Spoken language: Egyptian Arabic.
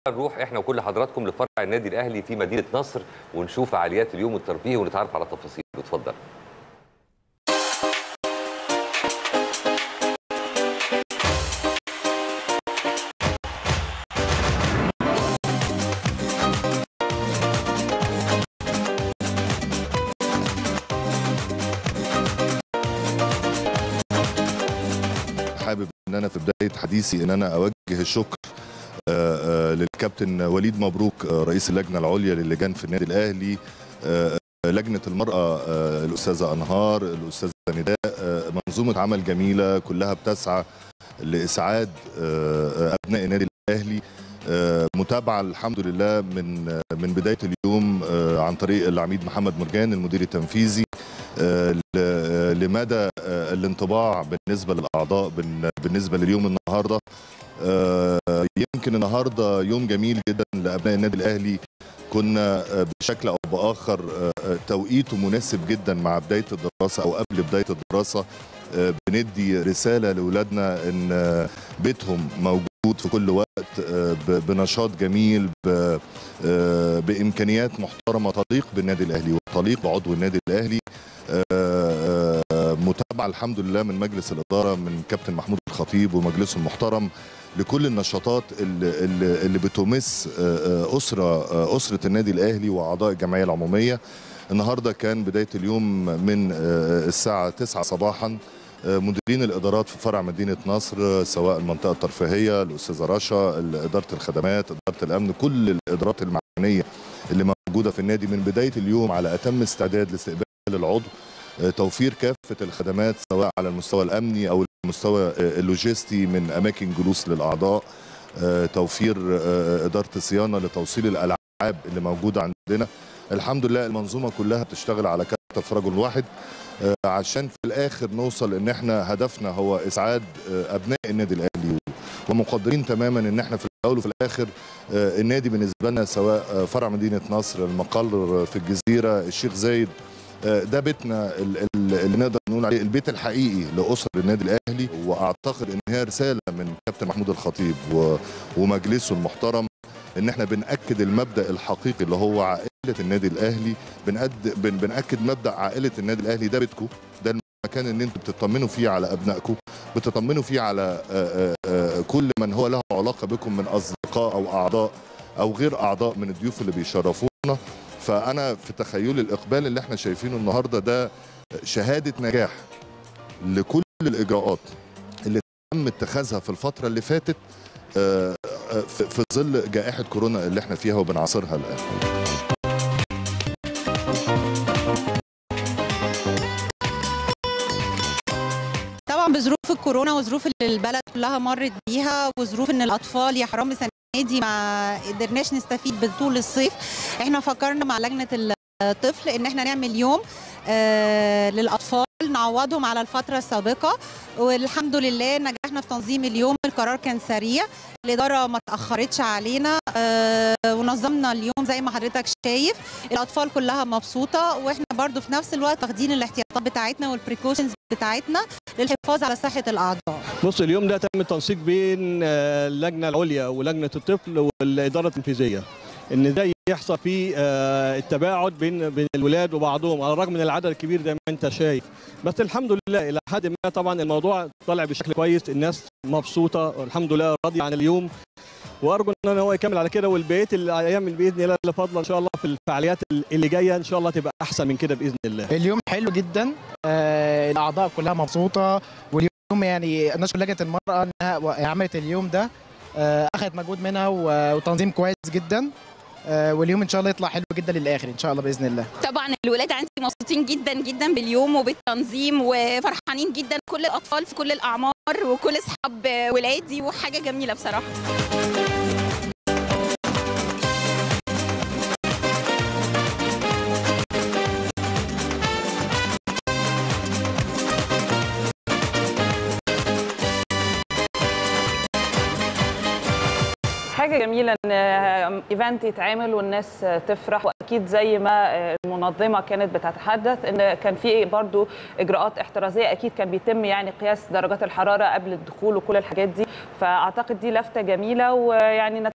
نروح احنا وكل حضراتكم لفرع النادي الاهلي في مدينه نصر ونشوف فعاليات اليوم الترفيهي ونتعرف على تفاصيل اتفضل حابب ان انا في بدايه حديثي ان انا اوجه الشكر آه، آه، للكابتن وليد مبروك آه، رئيس اللجنه العليا للجان في النادي الاهلي آه، آه، لجنه المراه آه، الاستاذه انهار الاستاذه نداء آه، منظومه عمل جميله كلها بتسعى لاسعاد آه، آه، ابناء النادي الاهلي آه، متابعه الحمد لله من آه، من بدايه اليوم آه، عن طريق العميد محمد مرجان المدير التنفيذي آه، ل- لمدى آه، الانطباع بالنسبه للاعضاء بال- بالنسبه لليوم النهارده آه، يمكن النهارده يوم جميل جدا لابناء النادي الاهلي كنا آه، بشكل او باخر آه، آه، توقيته مناسب جدا مع بدايه الدراسه او قبل بدايه الدراسه آه، بندي رساله لاولادنا ان آه، بيتهم موجود في كل وقت آه، ب- بنشاط جميل ب- آه، بامكانيات محترمه تليق بالنادي الاهلي وتليق بعضو النادي الاهلي آه، آه، متابعه الحمد لله من مجلس الاداره من كابتن محمود الخطيب ومجلسه المحترم لكل النشاطات اللي, اللي اللي بتمس آه، آه، اسره آه، اسره النادي الاهلي واعضاء الجمعيه العموميه النهارده كان بدايه اليوم من آه، الساعه 9 صباحا آه، مديرين الادارات في فرع مدينه نصر آه، سواء المنطقه الترفيهيه الاستاذه رشا اداره الخدمات اداره الامن كل الادارات المعنيه اللي موجوده في النادي من بدايه اليوم على اتم استعداد لاستقبال العضو آه، توفير كافه الخدمات سواء على المستوى الامني او المستوى آه، اللوجستي من اماكن جلوس للاعضاء آه، توفير آه، اداره الصيانه لتوصيل الالعاب اللي موجوده عندنا الحمد لله المنظومه كلها بتشتغل على كتف رجل واحد آه، عشان في الاخر نوصل ان احنا هدفنا هو اسعاد آه، ابناء النادي الاهلي ومقدرين تماما ان احنا في الاول وفي الاخر آه، النادي بالنسبه لنا سواء آه، فرع مدينه نصر المقر في الجزيره الشيخ زايد آه، ده بيتنا ال- ال- اللي نقدر نقول عليه البيت الحقيقي لاسر النادي الاهلي واعتقد ان هي رساله من كابتن محمود الخطيب و- ومجلسه المحترم ان احنا بناكد المبدا الحقيقي اللي هو عائله النادي الاهلي بنأد بن بناكد مبدا عائله النادي الاهلي ده بيتكم ده المكان ان انتوا بتطمنوا فيه على ابنائكم بتطمنوا فيه على آه، آه، آه، كل من هو له علاقه بكم من اصدقاء او اعضاء او غير اعضاء من الضيوف اللي بيشرفونا فانا في تخيلي الاقبال اللي احنا شايفينه النهارده ده شهاده نجاح لكل الاجراءات اللي تم اتخاذها في الفتره اللي فاتت آه، آه، في في ظل جائحه كورونا اللي احنا فيها وبنعاصرها الان طبعا بظروف الكورونا وظروف اللي البلد كلها مرت بيها وظروف ان الاطفال يا حرام السنه دي ما قدرناش نستفيد بطول الصيف احنا فكرنا مع لجنه الطفل ان احنا نعمل يوم آه للاطفال نعوضهم على الفتره السابقه والحمد لله نجحنا في تنظيم اليوم القرار كان سريع الاداره ما تاخرتش علينا آه ونظمنا اليوم زي ما حضرتك شايف الاطفال كلها مبسوطه واحنا برضو في نفس الوقت واخدين الاحتياطات بتاعتنا والبريكوشنز بتاعتنا للحفاظ على صحه الاعضاء بص اليوم ده تم التنسيق بين آه، اللجنه العليا ولجنه الطفل والاداره التنفيذيه ان ده يحصل فيه آه، التباعد بين بين الولاد وبعضهم على الرغم من العدد الكبير زي ما انت شايف بس الحمد لله الى حد ما طبعا الموضوع طالع بشكل كويس الناس مبسوطه والحمد لله راضيه عن اليوم وارجو ان هو يكمل على كده والبقيه الايام باذن الله اللي فاضله ان شاء الله في الفعاليات اللي جايه ان شاء الله تبقى احسن من كده باذن الله اليوم حلو جدا آه الاعضاء كلها مبسوطه واليوم يعني نشكر لجنه المراه انها عملت اليوم ده آه اخذت مجهود منها و- وتنظيم كويس جدا آه واليوم ان شاء الله يطلع حلو جدا للاخر ان شاء الله باذن الله طبعا الولاد عندي مبسوطين جدا جدا باليوم وبالتنظيم وفرحانين جدا كل الاطفال في كل الاعمار وكل اصحاب ولادي وحاجه جميله بصراحه حاجه جميله ان ايفنت يتعمل والناس تفرح واكيد زي ما المنظمه كانت بتتحدث ان كان في برضو اجراءات احترازيه اكيد كان بيتم يعني قياس درجات الحراره قبل الدخول وكل الحاجات دي فاعتقد دي لفته جميله ويعني